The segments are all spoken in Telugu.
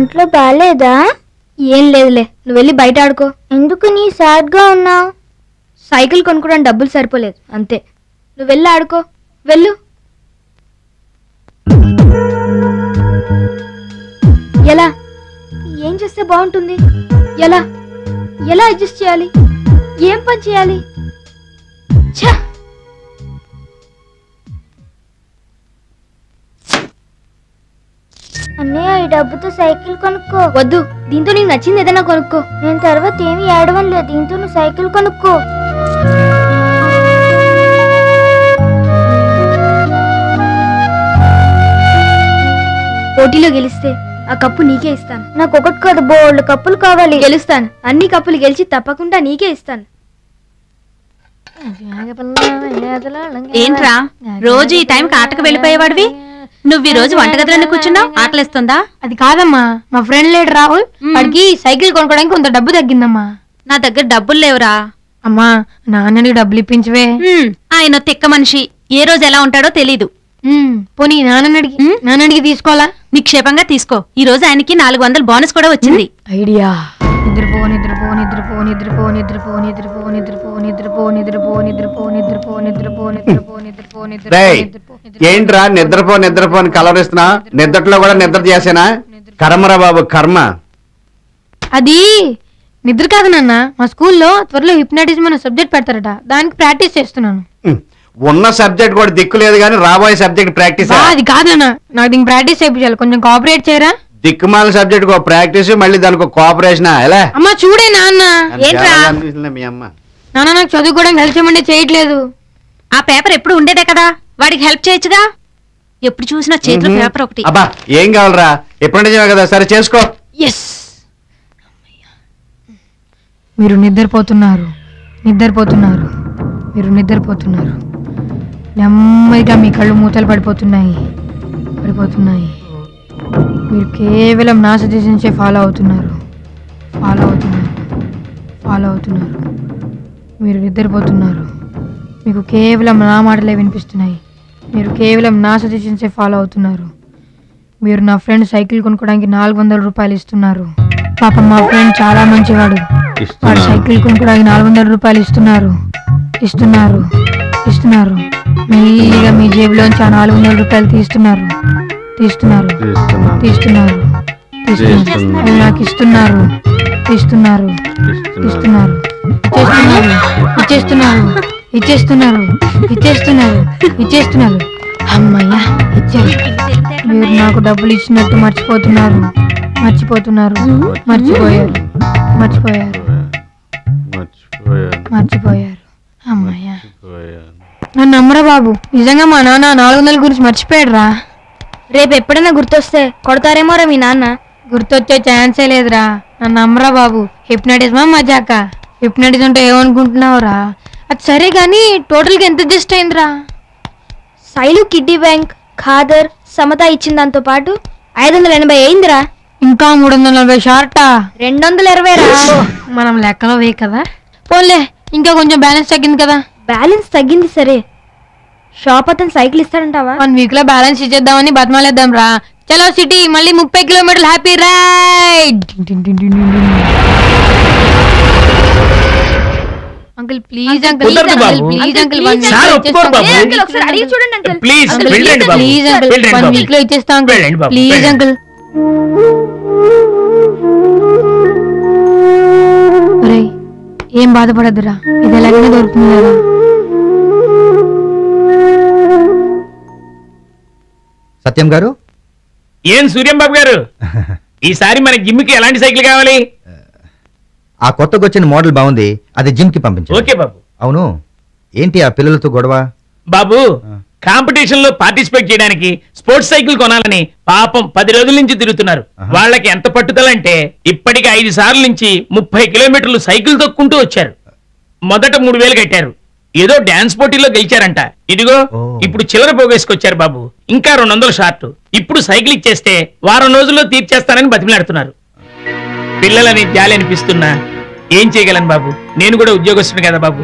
ఒంట్లో బాగాలేదా ఏం లేదులే నువ్వు వెళ్ళి బయట ఆడుకో ఎందుకు నీ సాడ్గా ఉన్నావు సైకిల్ కొనుక్కోవడానికి డబ్బులు సరిపోలేదు అంతే నువ్వు వెళ్ళి ఆడుకో వెళ్ళు ఎలా ఏం చేస్తే బాగుంటుంది ఎలా ఎలా అడ్జస్ట్ చేయాలి ఏం పని చేయాలి ఛ! అన్నయ్య ఈ డబ్బుతో సైకిల్ కొనుక్కో వద్దు దీంతో నీకు నచ్చింది ఏదైనా కొనుక్కో నేను తర్వాత ఏమి ఏడవం లేదు దీంతో నువ్వు సైకిల్ కొనుక్కో పోటీలో గెలిస్తే ఆ కప్పు నీకే ఇస్తాను నాకు ఒకటి కాదు బోల్డ్ కప్పులు కావాలి గెలుస్తాను అన్ని కప్పులు గెలిచి తప్పకుండా నీకే ఇస్తాను ఏంట్రా రోజు ఈ టైంకి ఆటకు వెళ్ళిపోయేవాడివి నువ్వు ఈ రోజు వంటగదిలోనే కూర్చున్నావు ఆకలిస్తుందా అది కాదమ్మా మా ఫ్రెండ్ లేడు రాహుల్ వాడికి సైకిల్ కొనుక్కోవడానికి కొంత డబ్బు తగ్గిందమ్మా నా దగ్గర డబ్బులు లేవురా అమ్మా నాన్నని డబ్బులు ఇప్పించవే హ్మ్, ఆయన తిక్క మనిషి ఏ రోజు ఎలా ఉంటాడో తెలీదు ఉమ్, పోనీ నాన్నని అడిగి నాన్న అడిగి తీసుకోవాలా నిక్షేపంగా తీసుకో ఈ రోజు ఆయనకి నాలుగు వందల బోనస్ కూడా వచ్చింది ఐడియా నిద్రపో నిద్రపో నిద్రపో నిద్రపో నిద్రపో నిద్రపో నిద్రపో నిద్రపో నిద్రపో నిద్రపో నిద్రపో నిద్రపో నిద్రపో నిద్రపో నిద్రపో రేయ్ నిద్రపో ఏంట్రా నిద్రపో నిద్రపో అని కలవరిస్తున్నా నిద్రలో కూడా నిద్ర చేసేనా కర్మరా బాబు కర్మ అది నిద్ర కాదు నాన్న మా స్కూల్లో త్వరలో హిప్నాటిజం అనే సబ్జెక్ట్ పెడతారట దానికి ప్రాక్టీస్ చేస్తున్నాను ఉమ్, ఉన్న సబ్జెక్ట్ కూడా దిక్కు లేదు కానీ రాబోయే సబ్జెక్ట్ ప్రాక్టీస్ బా, అది కాదు నాన్న నాకు దీనికి ప్రాక్టీస్ చేయించాలి కొంచెం కోఆపరేట్ చేయరా దిక్కుమాల సబ్జెక్ట్ ఒక ప్రాక్టీస్ మళ్ళీ దానికి ఒక కోఆపరేషన్ ఎలా అమ్మా చూడే నాన్న ఏంట్రా? అనిపిస్తుందా మీ అమ్మ నాన్న నాకు చదువుకోవడానికి హెల్ప్ చేయమంటే చేయట్లేదు ఆ పేపర్ ఎప్పుడు ఉండేదే కదా వాడికి హెల్ప్ చేయొచ్చుగా ఎప్పుడు చూసినా చేతిలో మ్మ్. పేపర్ ఒకటి అబ్బా ఏం కావాలరా ఎప్పుడు నిజమే కదా సరే చేసుకో ఎస్ మీరు నిద్రపోతున్నారు నిద్రపోతున్నారు మీరు నిద్రపోతున్నారు నెమ్మదిగా మీ కళ్ళు మూతలు పడిపోతున్నాయి పడిపోతున్నాయి మీరు కేవలం నా సజెషన్సే ఫాలో అవుతున్నారు ఫాలో అవుతున్నారు ఫాలో అవుతున్నారు మీరు నిద్రపోతున్నారు మీకు కేవలం నా మాటలే వినిపిస్తున్నాయి మీరు కేవలం నా సజెషన్సే ఫాలో అవుతున్నారు మీరు నా ఫ్రెండ్ సైకిల్ కొనుక్కోవడానికి నాలుగు వందల రూపాయలు ఇస్తున్నారు పాపం మా ఫ్రెండ్ చాలా మంచివాడు వాడు సైకిల్ కొనుక్కోవడానికి నాలుగు వందల రూపాయలు ఇస్తున్నారు ఇస్తున్నారు ఇస్తున్నారు మెల్లిగా మీ జేబులోంచి ఆ నాలుగు వందల రూపాయలు తీస్తున్నారు తీస్తున్నారు తీస్తున్నారు తీస్తున్నారు అవి నాకు ఇస్తున్నారు ఇస్తున్నారు ఇస్తున్నారు ఇచ్చేస్తున్నారు ఇచ్చేస్తున్నారు ఇచ్చేస్తున్నారు ఇచ్చేస్తున్నారు అమ్మయ్యా ఇచ్చారు మీరు నాకు డబ్బులు ఇచ్చినట్టు మర్చిపోతున్నారు మర్చిపోతున్నారు మర్చిపోయారు మర్చిపోయారు మర్చిపోయారు అమ్మయ్యా నన్ను నమ్మరా బాబు నిజంగా మా నాన్న నాలుగు వందల గురించి మర్చిపోయాడురా రేపు ఎప్పుడైనా గుర్తొస్తే కొడతారేమోరా మీ నాన్న గుర్తొచ్చే ఛాన్సే లేదురా నన్ను నమ్మరా బాబు హిప్నాటిజమా మజాక హిప్నాటిజం అంటే ఏమనుకుంటున్నావురా అది సరే కానీ టోటల్గా ఎంత అడ్జస్ట్ అయిందిరా శైలు కిడ్నీ బ్యాంక్ ఖాదర్ సమత ఇచ్చిన దాంతో పాటు ఐదు వందల ఎనభై అయిందిరా ఇంకా మూడు వందల నలభై షార్టా రెండు వందల ఇరవై రా మనం లెక్కలో వేయి కదా పోన్లే ఇంకా కొంచెం బ్యాలెన్స్ తగ్గింది కదా బ్యాలెన్స్ తగ్గింది సరే షాప్ అతను సైకిల్ ఇస్తాడంటావా వన్ వీక్ లో బ్యాలెన్స్ ఇచ్చేద్దామని బతిమాలేద్దాం రా చలో సిటీ మళ్ళీ ముప్పై కిలోమీటర్లు happy ride uncle please uncle కుదరదు బాబు. ప్లీజ్ అంకుల్ please, సార్ ఒప్పుకోరు బాబు. ఏ అంకుల్ ఒకసారి అడిగి చూడండి అంకుల్ ప్లీజ్ అంకుల్, వెళ్ళండి please బాబు ప్లీజ్ అంకుల్ వెళ్ళండి వన్ బాబు. వీక్ లో ఇచ్చేస్తా అంకుల్ వెళ్ళండి బాబు, ప్లీజ్ వెళ్ళండి. అంకుల్ ఒరేయ్ ఏం బాధపడద్దురా ఇది ఎలాగైనా దొరుకుతుంది కదా సత్యం గారు ఏం సూర్యం బాబు గారు ఈసారి మన జిమ్కి ఎలాంటి సైకిల్ కావాలి ఆ కొత్తగా వచ్చిన మోడల్ బాగుంది అది జిమ్ కి పంపించు ఓకే బాబు అవును ఏంటి ఆ పిల్లలతో గొడవ బాబు కాంపిటీషన్ లో పార్టిసిపేట్ చేయడానికి స్పోర్ట్స్ సైకిల్ కొనాలని పాపం పది రోజుల నుంచి తిరుగుతున్నారు ఆహా. వాళ్ళకి ఎంత పట్టుదల అంటే ఇప్పటికి ఐదు సార్లు నుంచి ముప్పై కిలోమీటర్లు సైకిల్ తొక్కుంటూ వచ్చారు మొదట మూడు వేలు కట్టారు ఏదో డాన్స్ పోటీలో గెలిచారంట ఇదిగో ఓ. ఇప్పుడు చిల్లర పోగేసుకొచ్చారు బాబు ఇంకా రెండు వందలు షార్ట్ ఇప్పుడు సైకిల్ ఇచ్చేస్తే వారం రోజుల్లో తీర్చేస్తానని బతిమలాడుతున్నారు పిల్లలని జాలి అనిపిస్తున్నా ఏం చేయగలను బాబు నేను కూడా ఉద్యోగస్తుని కదా బాబు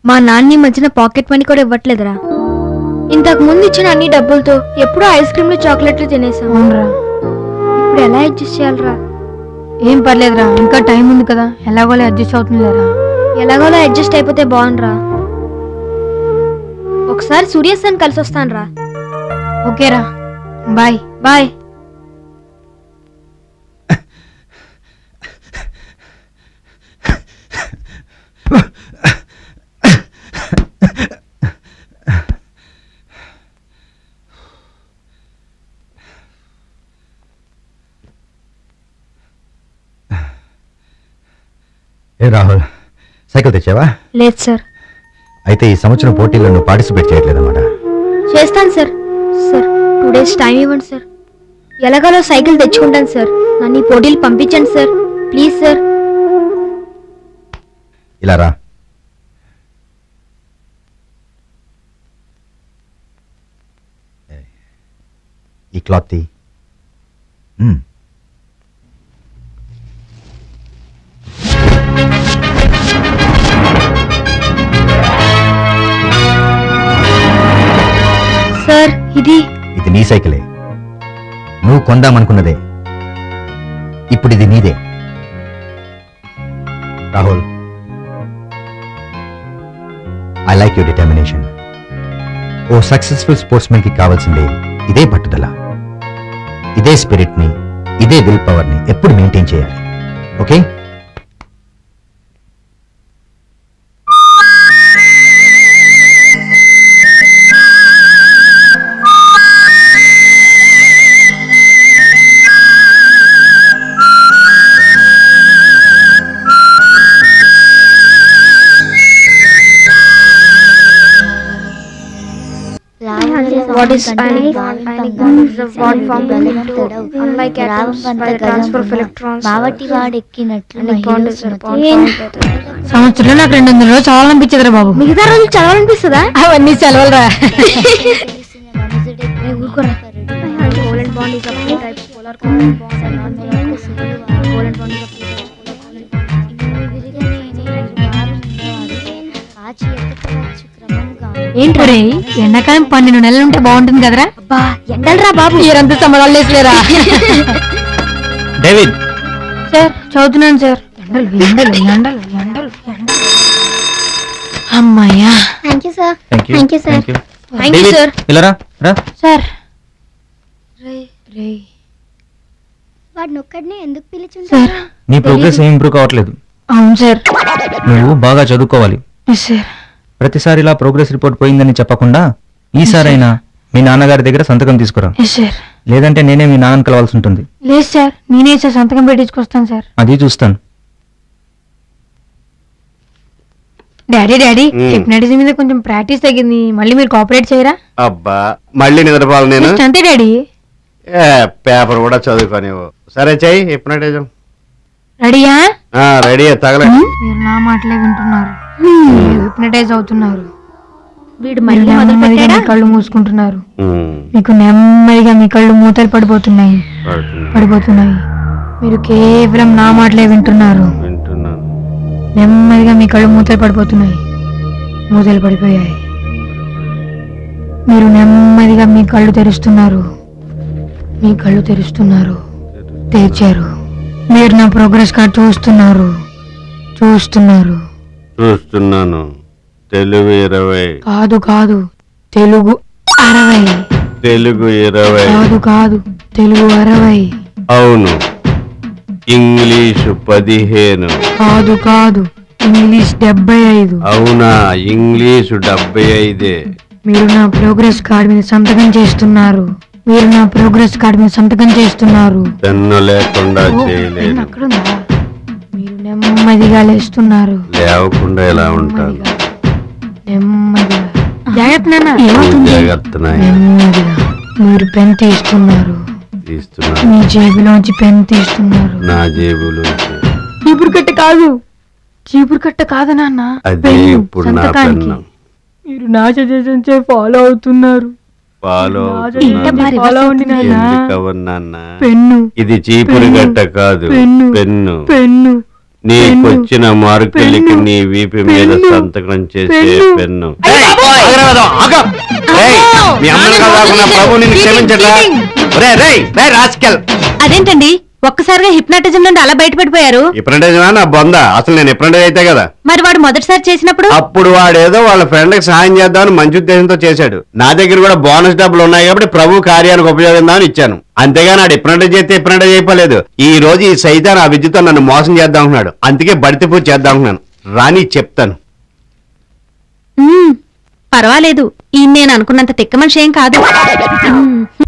మా నాన్న ఈ మధ్యన పాకెట్ మనీ కూడా ఇవ్వట్లేదురా ఇంతకు ముందు ఇచ్చిన అన్ని డబ్బులతో ఎప్పుడూ ఐస్ క్రీమ్లు చాక్లెట్లు తినేసాం అవునరా ఇప్పుడు ఎలా అడ్జస్ట్ చేయాలరా ఏం పర్లేదురా ఇంకా టైం ఉంది కదా ఎలాగోలా అడ్జస్ట్ అవుతుందిలేరా ఎలాగోలా అడ్జస్ట్ అయిపోతే బాగుండ్రా ఒకసారి సూర్యస్థాన్ కలిసి వస్తానురా ఓకేరా బాయ్ బాయ్ ఏ రాహుల్ సైకిల్ తెచ్చావా లేదు సార్ అయితే ఈ సంవత్సరం పోటీలో నువ్వు పార్టిసిపేట్ చేయట్లేదన్నమాట చేస్తాను sir sir two days time ఇవ్వండి సార్ ఎలాగోలో సైకిల్ తెచ్చుకుంటాను సార్ నన్ను ఈ పోటీలు పంపించండి సార్ ప్లీజ్ సార్ ఇలా రా ఈ క్లాత్ తీ మ్మ్. సార్ ఇది ఇది నీ సైకిలే నువ్వు కొందామనుకున్నదే ఇప్పుడు ఇది నీదే Rahul I like your determination ఓ సక్సెస్ఫుల్ స్పోర్ట్స్మెన్ కి కావాల్సిందే ఇదే పట్టుదల ఇదే స్పిరిట్ ని ఇదే విల్ పవర్ ని ఎప్పుడు మెయింటైన్ చేయాలి okay What is ionic bond? Ionic bond is a bond formed between two unlike atoms by the transfer of electrons. మావటి వాడెక్కినట్లు Ionic bond is a bond formed by the సంవత్సరంలో నాకు రెండు వందల రోజులు చదవాలనిపించదురా బాబు మిగతా రోజులు చదవాలనిపిస్తుందా అవన్నీ సెలవులరా covalent bond is of two types, polar covalent bond and non-polar covalent bond. Covalent bond is of two types, polar covalent కాచి ఎత్తవచ్చు క్రమంగా ఏంట్రా ఒరే ఎండాకాలం పన్నెండు నెలలు ఉంటే బాగుంటుంది కదరా బా ఎండలరా బాబు మీరంతా సమరాలు లేరా డేవిడ్ సార్ చదువుతున్నాను సార్ ఎండలు ఎండలు ఎండలు ఎండలు ఎండలు అమ్మాయ్యా Thank you, sir. Thank you Thank you, sir. Thank you sir ఇలా రా రా సార్ రే వాడిని ఒక్కడినే ఎందుకు పిలిచుంటారు సార్ నీ ప్రోగ్రెస్ ఏం ఇంప్రూవ్ కావట్లేదు అవును సార్ నువ్వు బాగా చదువుకోవాలి ఎస్ సార్ ప్రతిసారి ఇలా ప్రోగ్రెస్ రిపోర్ట్ పోయిందని చెప్పకుండా ఈసారైనా మీ నాన్నగారి దగ్గర సంతకం తీసుకురా ఎస్ సార్ లేదంటే నేనే మీ నాన్నని కలవాల్సి ఉంటుంది లేదు సార్ నేనే సార్ సంతకం పెట్టించుకొస్తాను సార్ అది చూస్తాను డాడీ డాడీ మ్మ్. హిప్నటిజం మీద కొంచెం ప్రాక్టీస్ తగ్గింది మళ్ళీ మీరు కోఆపరేట్ చేయరా అబ్బా మళ్ళీ నిద్రపోవాలి నేను Just అంతే డాడీ ఏ పేపర్ కూడా చదువుకోనివ్వు సరే చెయ్యి హిప్నటిజం రెడీయా ఆ రెడీ తగలే మీరు నా మాటలే వింటున్నారు మీరు హిప్నటైజ్ అవుతున్నారు వీడు మీరు మళ్ళీ మొదలు నెమ్మదిగా మీ పెట్టాడా కళ్ళు మూసుకుంటున్నారు ఉమ్, మీకు నెమ్మదిగా మీ కళ్ళు మూతలు పడిపోతున్నాయి పడుతుంది. పడిపోతున్నాయి మీరు కేవలం నా మాటలే వింటున్నారు వింటున్నాను నెమ్మదిగా మీ కళ్ళు మూతలు పడిపోతున్నాయి మూతలు పడిపోయాయి మీరు నెమ్మదిగా మీ కళ్ళు తెరుస్తున్నారు మీ కళ్ళు తెరుస్తున్నారు తెరిచారు మీరు నా ప్రోగ్రెస్ కార్డ్ చూస్తున్నారు చూస్తున్నారు చూస్తున్నాను తెలుగు ఇరవై కాదు కాదు తెలుగు అరవై తెలుగు ఇరవై కాదు కాదు తెలుగు అరవై అవును ఇంగ్లీషు పదిహేను కాదు కాదు ఇంగ్లీష్ డెబ్బై ఐదు అవునా ఇంగ్లీషు డెబ్బై ఐదే మీరు నా ప్రోగ్రెస్ కార్డ్ మీద సంతకం చేస్తున్నారు మీరు నా ప్రోగ్రెస్ కార్డ్ మీద సంతకం చేస్తున్నారు పెన్ను లేకుండా ఓ, పెన్ చేయలేను అక్కడుందా మీరు నెమ్మదిగా లేస్తున్నారు లేవకుండా ఎలా ఉంటాను నెమ్మదిగా జాగ్రత్త నాన్న ఏమవుతుంది జాగ్రత్త నాయన. నెమ్మదిగా మీరు పెన్ తీస్తున్నారు తీస్తున్నా మీ జేబులోంచి పెన్ తీస్తున్నారు నా జేబులో చీపురు కట్ట కాదు చీపురు కట్ట కాదు నాన్న అదే పెన్ను, ఇప్పుడు నా సంతకానికి. పెన్ను మీరు నా సజెషన్స్ ఫాలో అవుతున్నారు ఫాలో ఏంటమ్మా అవుతున్నాను. follow అవ్వండి నాన్న. ఎందుకు అవ్వను నాన్న? పెన్ను ఇది చీపురు పెన్ను, గట్ట కాదు పెన్ను, పెన్ను పెన్ను నీకొచ్చిన మార్కులకి నీ వీపు మీద సంతకం చేసే పెన్ను ఏయ్, ఆగరాదు, ఆగు. ఏయ్, మీ అమ్మని కాకుండా ప్రభు నిన్ను క్షమించట్లా రే రే రే రాస్కెల్ అదేంటండి ఒక్కసారిగా హిప్నాటిజం నుండి అలా బయటపడిపోయారు ఎప్పుడంటే నా బొంద అసలు నేను ఎప్పుడంటే అయితే కదా మరి వాడు మొదటిసారి చేసినప్పుడు అప్పుడు వాడేదో వాళ్ళ ఫ్రెండ్ కి సహాయం చేద్దామని మంచి ఉద్దేశంతో చేశాడు నా దగ్గర కూడా బోనస్ డబ్బులు ఉన్నాయి కాబట్టి ప్రభు కార్యానికి ఉపయోగిద్దామని ఇచ్చాను అంతేగాని ఆడు ఎప్పుడంటే చేస్తే ఎప్పుడంటే చేయలేదు ఈ రోజు ఈ సైతాన్ ఆ విద్యతో నన్ను మోసం చేద్దాం అంటున్నాడు అందుకే బడితే పూజ చేద్దాం అంటున్నాను రాని చెప్తాను మ్మ్, పర్వాలేదు ఈ నేను అనుకున్నంత తిక్క మనిషి ఏం కాదు మ్మ్.